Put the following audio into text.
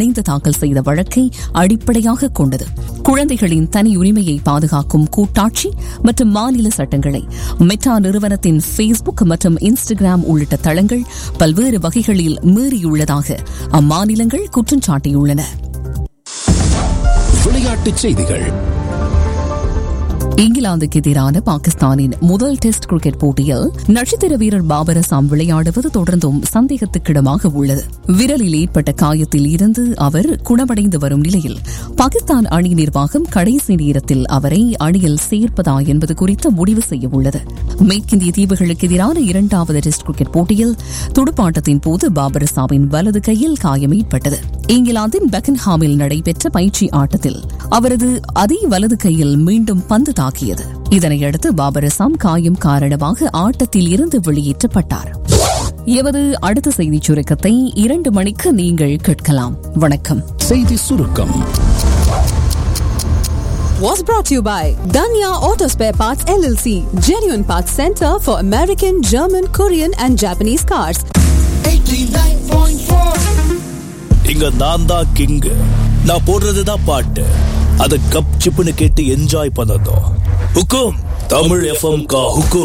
இணைந்து தாக்கல் செய்த வழக்கை அடிப்படையாக கொண்டது குழந்தைகளின் தனி உரிமையை பாதுகாக்கும் கூட்டாட்சி மற்றும் மாநில சட்டங்களை மெட்டா நிறுவனத்தின் ஃபேஸ்புக் மற்றும் இன்ஸ்டாகிராம் உள்ளிட்ட தளங்கள் பல்வேறு வகைகளில் மீறியுள்ளதாக அம்மாநிலங்கள் குற்றம் சாட்டியுள்ளன விளையாட்டுச் செய்திகள் இங்கிலாந்துக்கு எதிரான பாகிஸ்தானின் முதல் டெஸ்ட் கிரிக்கெட் போட்டியில் நட்சத்திர வீரர் பாபர் அசாம் விளையாடுவது தொடர்ந்தும் சந்தேகத்துக்கிடமாக உள்ளது விரலில் ஏற்பட்ட காயத்தில் இருந்து அவர் குணமடைந்து வரும் நிலையில் பாகிஸ்தான் அணி நிர்வாகம் கடைசி நேரத்தில் அவரை அணியில் சேர்ப்பதா என்பது குறித்து முடிவு செய்ய உள்ளது மேற்கிந்திய தீவுகளுக்கு எதிரான இரண்டாவது டெஸ்ட் கிரிக்கெட் போட்டியில் துடுப்பாட்டத்தின் போது பாபர் அசாமின் வலது கையில் காயம் ஏற்பட்டது இங்கிலாந்தின் பெக்கன்ஹாமில் நடைபெற்ற பயிற்சி ஆட்டத்தில் அவரது அதே வலது கையில் மீண்டும் பந்து தாக்கியது இதனையடுத்து பாபர் அசாம் காயம் காரணமாக ஆட்டத்தில் இருந்து வெளியேற்றப்பட்டார் எமது அடுத்த செய்திச் சுருக்கத்தை இரண்டு மணிக்கு நீங்கள் கேட்கலாம் வணக்கம் செய்தி சுருக்கம் was brought to you by Danya Auto Spare Parts LLC, genuine parts center for American, German, Korean, and Japanese cars. இங்க நான் தான் கிங் நான் போடுறதுதான் பாட்டு அத கப் சிப்புன்னு கேட்டு என்ஜாய் பண்ணதும் ஹுக்கும் தமிழ் எஃப்எம் கா ஹுக்கும்